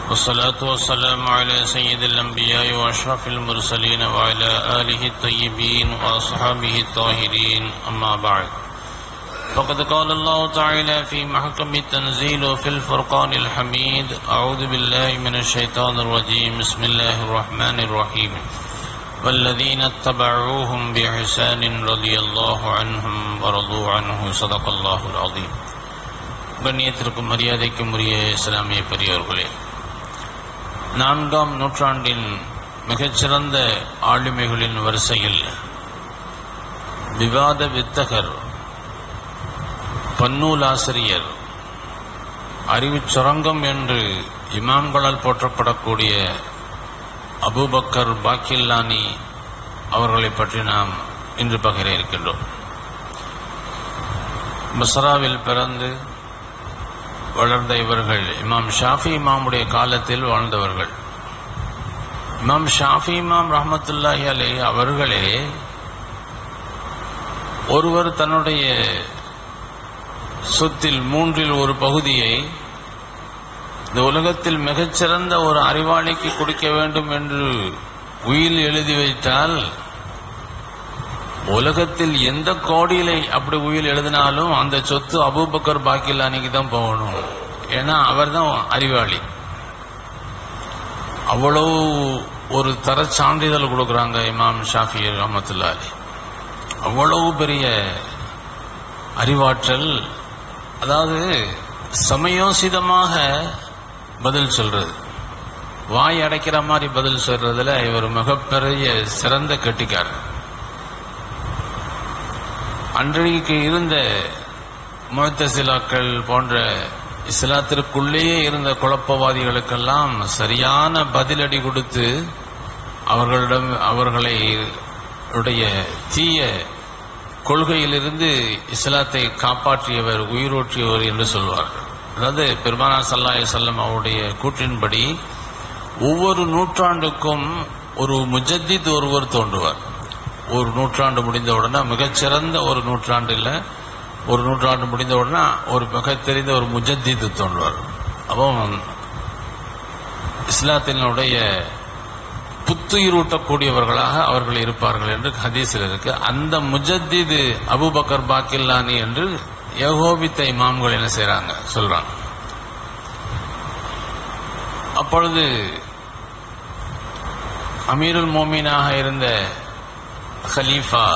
والصلاة والسلام على سيد الأنبياء وأشرف المرسلين وعلى آله الطيبين وأصحابه الطاهرين أما بعد فقد قال الله تعالى في محكم التنزيل وفي الفرقان الحميد أعوذ بالله من الشيطان الرجيم بسم الله الرحمن الرحيم والذين اتبعوهم بإحسان رضي الله عنهم ورضوا عنه صدق الله العظيم கண்ணியத்திற்கும் மரியாதைக்கும் உரிய இஸ்லாமிய பெரியோர்களே நான்காம் நூற்றாண்டின் மிகச்சிறந்த ஆளுமைகளின் வரிசையில் விவாத வித்தகர் பன்னூலாசிரியர் அறிவுச் சுரங்கம் என்று இமாம்களால் போற்றப்படக்கூடிய அபூபக்கர் பாக்கில்லானி அவர்களை பற்றி நாம் இன்று பகிர இருக்கின்றோம் பஸ்ராவில் பிறந்து வளர்ந்த இவர்கள் இமாம் ஷாஃபி இமாமுடைய காலத்தில் வாழ்ந்தவர்கள் இமாம் ஷாஃபி இமாம் ரஹமத்துல்லாஹி அலை அவர்களே ஒருவர் தன்னுடைய சொத்தில் மூன்றில் ஒரு பகுதியை இந்த உலகத்தில் மிகச்சிறந்த ஒரு அறிவாளிக்கு கொடுக்க வேண்டும் என்று உயில் எழுதி வைத்தால் உலகத்தில் எந்த கோடியிலை அப்படி உயில் எழுதினாலும் அந்த சொத்து அபூபக்கர் பாக்கில்லானிக்கு தான் போகணும் ஏன்னா அவர் தான் அறிவாளி அவ்வளவு ஒரு தர சான்றிதழ் கொடுக்குறாங்க இமாம் ஷாஃபி ரஹமத்துல்லா அலி அவ்வளவு பெரிய அறிவாற்றல் அதாவது சமயோசிதமாக பதில் சொல்றது வாய் அடைக்கிற மாதிரி பதில் சொல்றதுல இவர் மிகப்பெரிய சிறந்த கெட்டிக்காரர் அன்றைக்கு இருந்த முழத்தசிலாக்கள் போன்ற இஸ்லாத்திற்குள்ளேயே இருந்த குழப்பவாதிகளுக்கெல்லாம் சரியான பதிலடி கொடுத்து அவர்களிடம் அவர்களை உடைய தீய கொள்கையிலிருந்து இஸ்லாத்தை காப்பாற்றியவர் உயிரோற்றியவர் என்று சொல்வார்கள் அதாவது பெருமானா சல்லா செல்லம் அவருடைய கூற்றின்படி ஒவ்வொரு நூற்றாண்டுக்கும் ஒரு முஜத்தித் ஒருவர் தோன்றுவார் ஒரு நூற்றாண்டு முடிந்தவுடனே மிகச்சிறந்த ஒரு நூற்றாண்டு இல்லை ஒரு நூற்றாண்டு முடிந்தவுடனே ஒரு மிக தெரிந்த ஒரு முஜத்திது தோன்றுவார் அப்போ இஸ்லாத்தினுடைய புத்துயிரூட்டக்கூடியவர்களாக அவர்கள் இருப்பார்கள் என்று ஹதீஸில் இருக்கு அந்த முஜத்திது அபுபக்கர் பாக்கில்லானி என்று ஏகோபித்த இமாம்கள் என்ன செய்யறாங்க சொல்றாங்க அப்பொழுது அமீருல் மோமீனாக இருந்த ஹலீஃபா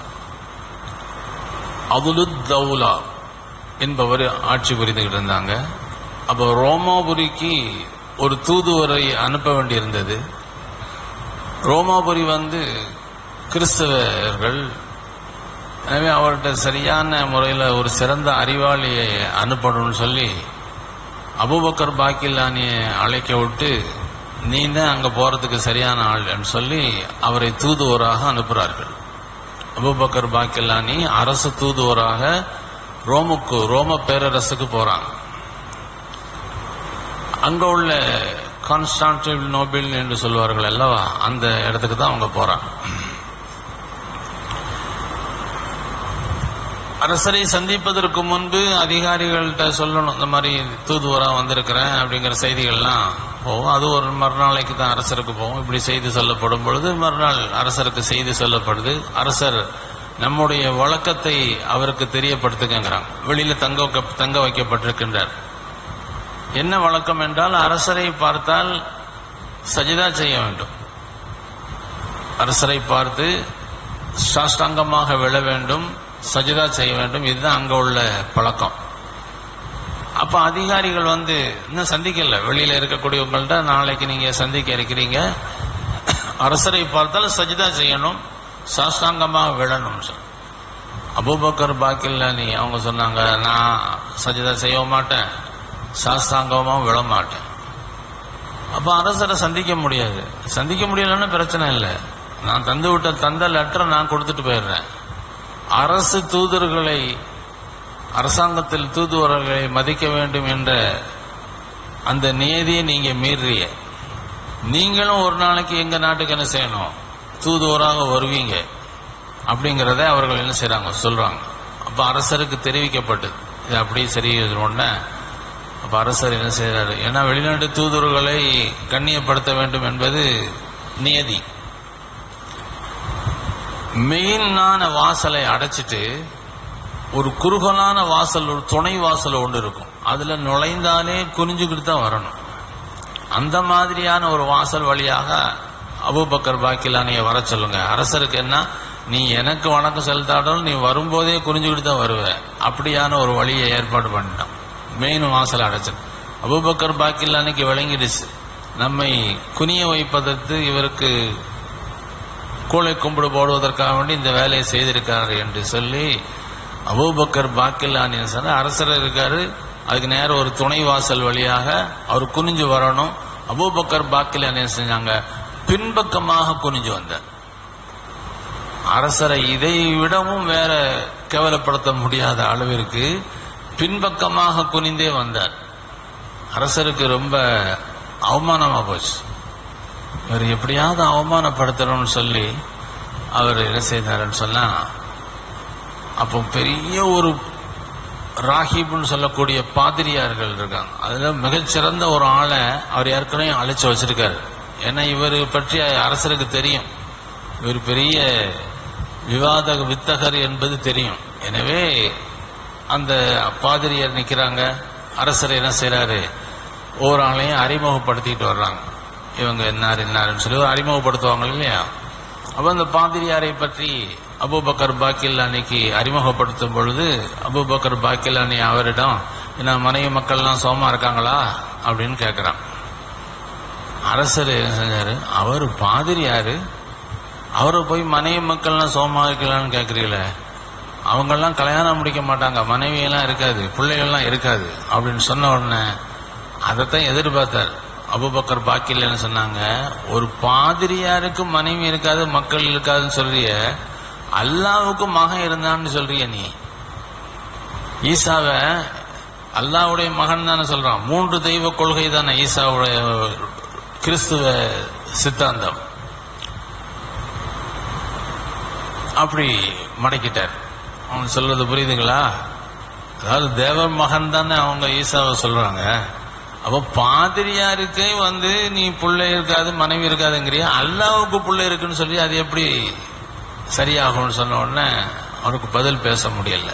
அபுலுத் தௌலா என்பவர் ஆட்சி புரிந்துகிட்டு இருந்தாங்க அப்போ ரோமாபுரிக்கு ஒரு தூதுவரை அனுப்ப வேண்டியிருந்தது ரோமாபுரி வந்து கிறிஸ்தவர்கள் எனவே அவர்கிட்ட சரியான முறையில் ஒரு சிறந்த அறிவாளியை அனுப்பணும்னு சொல்லி அபுபக்கர் பாக்கில்லானியை அழைக்க விட்டு நீ தான் அங்கே போகிறதுக்கு சரியான ஆள்னு சொல்லி அவரை தூதுவராக அனுப்புகிறார்கள் அபுபக்கர் பாக்கில்லானி அரசு தூதுவராக ரோமுக்கு ரோம பேரரசுக்கு போறாங்க அங்க உள்ள கான்ஸ்டான்டில் நோபிள் என்று சொல்வார்கள் அல்லவா அந்த இடத்துக்கு தான் அவங்க போறாங்க அரசரை சந்திப்பதற்கு முன்பு அதிகாரிகள்கிட்ட சொல்லணும் இந்த மாதிரி தூதுவரா வந்திருக்கிறேன் அப்படிங்கிற செய்திகள்லாம் போகும் அது ஒரு மறுநாளைக்கு தான் அரசருக்கு போகும் இப்படி செய்தி சொல்லப்படும் பொழுது மறுநாள் அரசருக்கு செய்தி சொல்லப்படுது அரசர் நம்முடைய வழக்கத்தை அவருக்கு தெரியப்படுத்துங்கிறாங்க வெளியில தங்க வைக்க- தங்க வைக்கப்பட்டிருக்கின்றார் என்ன வழக்கம் என்றால் அரசரை பார்த்தால் சஜிதா செய்ய வேண்டும் அரசரை பார்த்து சாஷ்டாங்கமாக விழ வேண்டும் சஜிதா செய்ய வேண்டும் இதுதான் அங்க உள்ள பழக்கம் அப்ப அதிகாரிகள் வந்து இன்னும் சந்திக்கல வெளியில இருக்கக்கூடியவங்கள்ட்ட நாளைக்கு நீங்க சந்திக்க இருக்கிறீங்க அரசரை பார்த்தால் சஜிதா செய்யணும் சாஷ்டாங்கமாக விழணும் சார் அபூபக்கர் பாக்கில்ல நீ அவங்க சொன்னாங்க நான் சஜிதா செய்ய மாட்டேன் சாஸ்தாங்கமாக விழ மாட்டேன் அப்ப அரசரை சந்திக்க முடியாது சந்திக்க முடியலன்னு பிரச்சனை இல்லை நான் தந்து விட்ட தந்த லெட்டரை நான் கொடுத்துட்டு போயிடுறேன் அரசு தூதர்களை அரசாங்கத்தில் தூதுவர்களை மதிக்க வேண்டும் என்ற அந்த நியதியை நீங்க மீறிய நீங்களும் ஒரு நாளைக்கு எங்க நாட்டுக்கு என்ன செய்யணும் தூதுவராக வருவீங்க அப்படிங்கிறத அவர்கள் என்ன செய்றாங்க சொல்றாங்க அப்ப அரசருக்கு தெரிவிக்கப்பட்டது இது அப்படியே சரி உடனே அப்ப அரசர் என்ன செய்யறாரு ஏன்னா வெளிநாட்டு தூதுவர்களை கண்ணியப்படுத்த வேண்டும் என்பது நியதி மெயினான வாசலை அடைச்சிட்டு ஒரு குறுகலான வாசல் ஒரு துணை வாசல் ஒன்று இருக்கும் அதுல நுழைந்தாலே குனிஞ்சுக்கிட்டு தான் வரணும் அந்த மாதிரியான ஒரு வாசல் வழியாக அபூபக்கர் பாக்கிலானிய வர சொல்லுங்க அரசருக்கு என்ன நீ எனக்கு வணக்கம் செலுத்தாடும் நீ வரும்போதே குறிஞ்சுக்கிட்டு தான் வருவ அப்படியான ஒரு வழியை ஏற்பாடு பண்ணிட்டான் மெயின் வாசல் அடைச்சல் அபூபக்கர் பாக்கிலானிக்கு விளங்கிடுச்சு நம்மை குனிய வைப்பதற்கு இவருக்கு கூளை கும்பிடு போடுவதற்காக வேண்டி இந்த வேலையை செய்திருக்காரு என்று சொல்லி அபூபக்கர் பாக்கில்லானி சொன்ன அரசர் இருக்காரு அதுக்கு நேரம் ஒரு துணை வாசல் வழியாக அவர் குனிஞ்சு வரணும் அபூபக்கர் பாக்கில்லானி செஞ்சாங்க பின்பக்கமாக குனிஞ்சு வந்தார் அரசரை இதை விடவும் வேற கேவலப்படுத்த முடியாத அளவிற்கு பின்பக்கமாக குனிந்தே வந்தார் அரசருக்கு ரொம்ப அவமானமா போச்சு இவர் எப்படியாவது அவமானப்படுத்தணும்னு சொல்லி அவர் என்ன செய்தாருன்னு சொன்னா அப்போ பெரிய ஒரு ராகிப்னு சொல்லக்கூடிய பாதிரியார்கள் இருக்காங்க அதுல மிகச்சிறந்த ஒரு ஆளை அவர் ஏற்கனவே அழைச்சு வச்சிருக்காரு ஏன்னா இவர் பற்றி அரசருக்கு தெரியும் இவர் பெரிய விவாத வித்தகர் என்பது தெரியும் எனவே அந்த பாதிரியார் நிக்கிறாங்க அரசர் என்ன செய்றாரு ஒரு ஆளையும் அறிமுகப்படுத்திட்டு வர்றாங்க இவங்க என்னார் என்னாருன்னு சொல்லி ஒரு அறிமுகப்படுத்துவாங்க இல்லையா அப்ப அந்த பாதிரியாரை பற்றி அபூபக்கர் பாக்கில்லானிக்கு அறிமுகப்படுத்தும் பொழுது அபூபக்கர் பாக்கில்லானி அவரிடம் என்ன மனைவி மக்கள்லாம் சோமா இருக்காங்களா அப்படின்னு கேட்கிறான் அரசர் என்ன செஞ்சாரு அவர் பாதிரியாரு அவரை போய் மனைவி மக்கள்லாம் சோமா இருக்கலான்னு கேட்குறீங்களே அவங்கெல்லாம் கல்யாணம் முடிக்க மாட்டாங்க மனைவியெல்லாம் இருக்காது பிள்ளைகள்லாம் இருக்காது அப்படின்னு சொன்ன உடனே அதைத்தான் எதிர்பார்த்தார் அபுபக்கர் பாக்கில்லைன்னு சொன்னாங்க ஒரு பாதிரியாருக்கு மனைவி இருக்காது மக்கள் இருக்காதுன்னு சொல்றிய அல்லாவுக்கு மகன் இருந்தான்னு சொல்றிய நீ ஈசாவை அல்லாவுடைய மகன் தானே சொல்றான் மூன்று தெய்வ கொள்கை தானே ஈசாவுடைய கிறிஸ்துவ சித்தாந்தம் அப்படி மடக்கிட்டார் அவன் சொல்றது புரியுதுங்களா அதாவது தேவ மகன் தானே அவங்க ஈசாவை சொல்றாங்க அப்ப பாதிரியாருக்கே வந்து நீ புள்ளை இருக்காது மனைவி இருக்காதுங்கிறியா அல்லாவுக்கு புள்ளை இருக்குன்னு சொல்லி அது எப்படி சரியாகும்னு சொன்ன உடனே அவனுக்கு பதில் பேச முடியல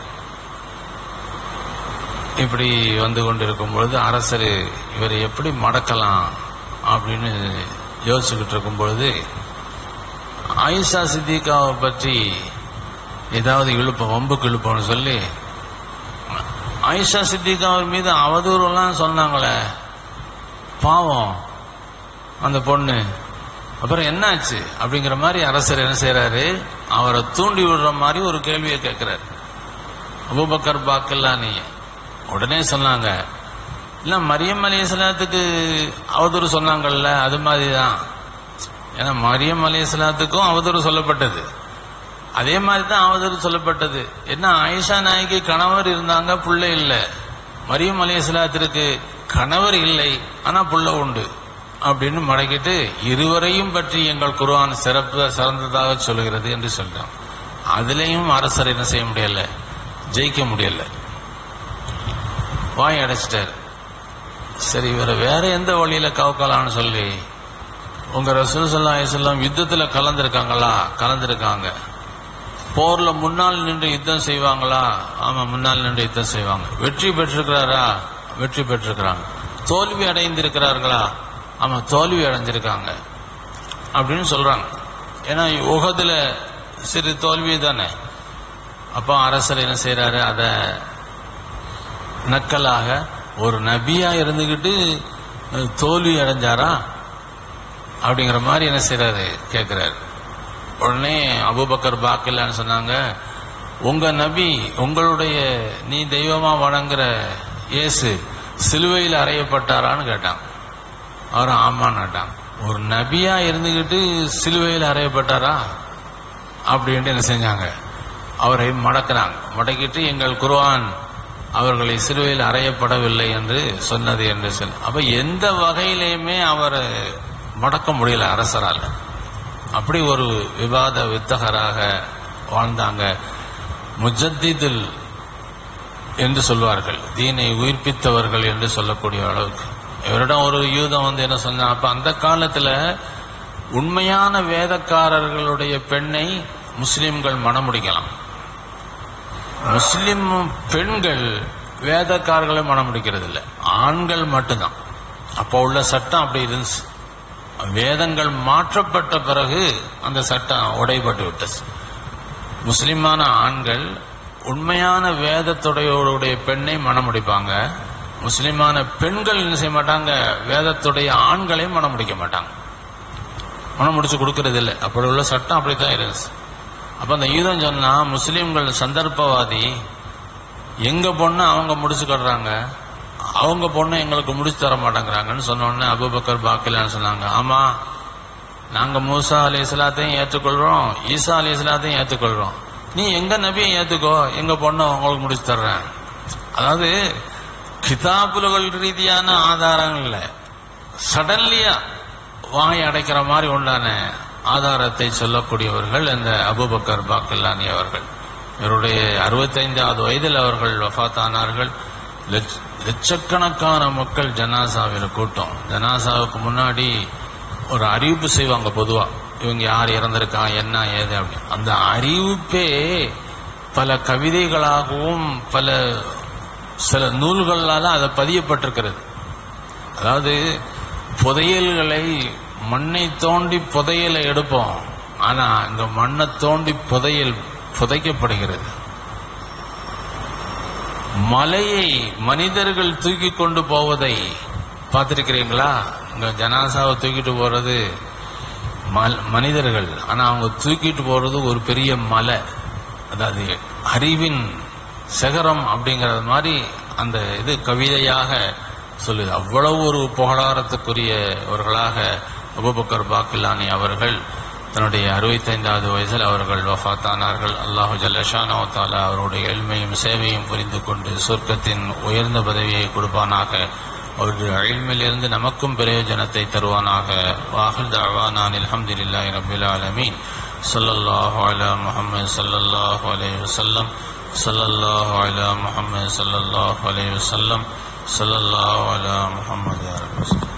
இப்படி வந்து கொண்டிருக்கும் பொழுது அரசர் இவரை எப்படி மடக்கலாம் அப்படின்னு யோசிச்சுக்கிட்டு இருக்கும் பொழுது ஆயிஷா சித்திகாவை பற்றி ஏதாவது இழுப்போம் வம்புக்கு இழுப்போம்னு சொல்லி ஆயிஷா சித்திகாவின் மீது அவதூறுலாம் சொன்னாங்களே பாவம் அந்த பொண்ணு அப்புறம் என்னாச்சு அப்படிங்கிற மாதிரி அரசர் என்ன செய்யறாரு அவரை தூண்டி விடுற மாதிரி ஒரு கேள்வியை கேட்கிறாரு அபூபக்கர் பாக்கல்லானி உடனே சொன்னாங்க இல்ல மரியம் அலிஸ்லாத்துக்கு அவதூறு சொன்னாங்கல்ல அது மாதிரி தான் ஏன்னா மரியம் அலிஸ்லாத்துக்கும் அவதூறு சொல்லப்பட்டது அதே மாதிரி தான் அவதூறு சொல்லப்பட்டது என்ன ஆயிஷா நாய்க்கு கணவர் இருந்தாங்க புள்ள இல்ல மரியம் அலிஸ்லாத்திற்கு கணவர் இல்லை ஆனா புள்ள உண்டு அப்படின்னு மடக்கிட்டு இருவரையும் பற்றி எங்கள் குர்ஆன் சிறப்பு சிறந்ததாக சொல்லுகிறது என்று சொல்றான் அதுலயும் அரசர் என்ன செய்ய முடியல ஜெயிக்க முடியல வாய் அடைச்சிட்டாரு சரி இவரை வேற எந்த வழியில கவுக்கலாம்னு சொல்லி உங்க ரசூல் சல்லா அலிஸ்லாம் யுத்தத்துல கலந்திருக்காங்களா கலந்திருக்காங்க போர்ல முன்னால் நின்று யுத்தம் செய்வாங்களா ஆமா முன்னால் நின்று யுத்தம் செய்வாங்க வெற்றி பெற்றிருக்கிறாரா வெற்றி பெற்றிருக்கிறாங்க தோல்வி அடைந்திருக்கிறார்களா ஆமா தோல்வி அடைஞ்சிருக்காங்க அப்படின்னு சொல்றாங்க ஏன்னா உகதுல சிறு தோல்வி தானே அப்போ அரசர் என்ன செய்யறாரு அத நக்கலாக ஒரு நபியா இருந்துகிட்டு அஹ், தோல்வி அடைஞ்சாரா அப்படிங்கிற மாதிரி என்ன செய்யறாரு கேட்கிறாரு உடனே அபூபக்கர் பாக்கில்லான்னு சொன்னாங்க உங்க நபி உங்களுடைய நீ தெய்வமா வணங்குற இயேசு சிலுவையில் அறையப்பட்டாரான்னு கேட்டான் அவர் ஆமான்னுட்டான் ஒரு நபியா இருந்துகிட்டு சிலுவையில் அறையப்பட்டாரா அப்படின்ட்டு என்ன செஞ்சாங்க அவரை மடக்குறாங்க மடக்கிட்டு எங்கள் குர்ஆன் அவர்களை சிலுவையில் அறையப்படவில்லை என்று சொன்னது என்று சொல் அப்ப எந்த வகையிலையுமே அவரை மடக்க முடியல அரசரால் அப்படி ஒரு விவாத வித்தகராக வாழ்ந்தாங்க முஜத்திதுல் என்று சொல்வார்கள் தீனை உயிர்ப்பித்தவர்கள் என்று சொல்லக்கூடிய அளவுக்கு இவரிடம் ஒரு யூதம் வந்து என்ன சொன்னா அப்ப அந்த காலத்துல உண்மையான வேதக்காரர்களுடைய பெண்ணை முஸ்லிம்கள் மணமுடிக்கலாம் முஸ்லிம் பெண்கள் வேதக்காரர்களை மனம் முடிக்கிறது இல்லை ஆண்கள் மட்டும்தான் அப்போ உள்ள சட்டம் அப்படி இருந்துச்சு வேதங்கள் மாற்றப்பட்ட பிறகு அந்த சட்டம் உடைபட்டு விட்டது முஸ்லிமான ஆண்கள் உண்மையான வேதத்துடையோடைய பெண்ணை மனம் முடிப்பாங்க முஸ்லிமான பெண்கள் என்ன செய்ய மாட்டாங்க வேதத்துடைய ஆண்களை மனம் முடிக்க மாட்டாங்க மனம் முடிச்சு கொடுக்கறது இல்லை அப்படி உள்ள சட்டம் அப்படித்தான் இருந்துச்சு அப்ப அந்த யூதம் சொன்னா முஸ்லிம்கள் சந்தர்ப்பவாதி எங்க பொண்ணு அவங்க முடிச்சு கட்டுறாங்க அவங்க பொண்ணு எங்களுக்கு முடிச்சு தர மாட்டேங்கிறாங்கன்னு சொன்ன உடனே அபுபக்கர் பாக்கிலான்னு சொன்னாங்க ஆமா நாங்க மூசா அலி இஸ்லாத்தையும் ஏற்றுக்கொள்றோம் ஈசா அலி இஸ்லாத்தையும் ஏற்றுக்கொள்றோம் நீ எங்க நபியை ஏத்துக்கோ எங்க பொண்ணு உங்களுக்கு முடிச்சு தர்றேன் அதாவது கிதாபுல்கள் ரீதியான ஆதாரங்கள் இல்ல சடன்லியா வாய் அடைக்கிற மாதிரி உண்டான ஆதாரத்தை சொல்லக்கூடியவர்கள் இந்த அபுபக்கர் பாக்கில்லானி அவர்கள் இவருடைய அறுபத்தைந்தாவது வயதில் அவர்கள் வஃத்தானார்கள் லட்ச- லட்சக்கணக்கான மக்கள் ஜனாசாவில் கூட்டம் ஜனாசாவுக்கு முன்னாடி ஒரு அறிவிப்பு செய்வாங்க பொதுவா இவங்க யார் இறந்திருக்கா என்ன ஏது அப்படி அந்த அறிவிப்பே பல கவிதைகளாகவும் பல சில நூல்களால அதை பதியப்பட்டிருக்கிறது அதாவது புதையல்களை மண்ணை தோண்டி புதையலை எடுப்போம் ஆனா இங்க மண்ணை தோண்டி புதையல் புதைக்கப்படுகிறது மலையை மனிதர்கள் தூக்கி கொண்டு போவதை பார்த்திருக்கிறீங்களா இங்க ஜனாசாவை தூக்கிட்டு போறது மல்- மனிதர்கள் ஆனா அவங்க தூக்கிட்டு போறது ஒரு பெரிய மலை அதாவது அறிவின் சிகரம் அப்படிங்கறது மாதிரி அந்த இது கவிதையாக சொல்லுது அவ்வளவு ஒரு புகழாரத்துக்குரியவர்களாக அபுபக்கர் பாக்கிலானி அவர்கள் தன்னுடைய அறுபத்தைந்தாவது வயதில் அவர்கள் வஃத்தானார்கள் அல்லாஹு ஜல்லஷானோ தாலா அவருடைய எளிமையும் சேவையும் புரிந்து கொண்டு சொர்க்கத்தின் உயர்ந்த பதவியை கொடுப்பானாக அவருடைய அழிமிலிருந்து நமக்கும் பிரயோஜனத்தை தருவானாக வாஹில் தவானான் அல்ஹம்துலில்லாஹி ரபில் ஆலமீன் ஸல்லல்லாஹு அலா முஹம்மது ஸல்லல்லாஹு அலைஹி வஸல்லம் ஸல்லல்லாஹு அலா முஹம்மது ஸல்லல்லாஹு அலைஹி வஸல்லம் ஸல்லல்லாஹு அலா முஹம்மது யா ரப்பி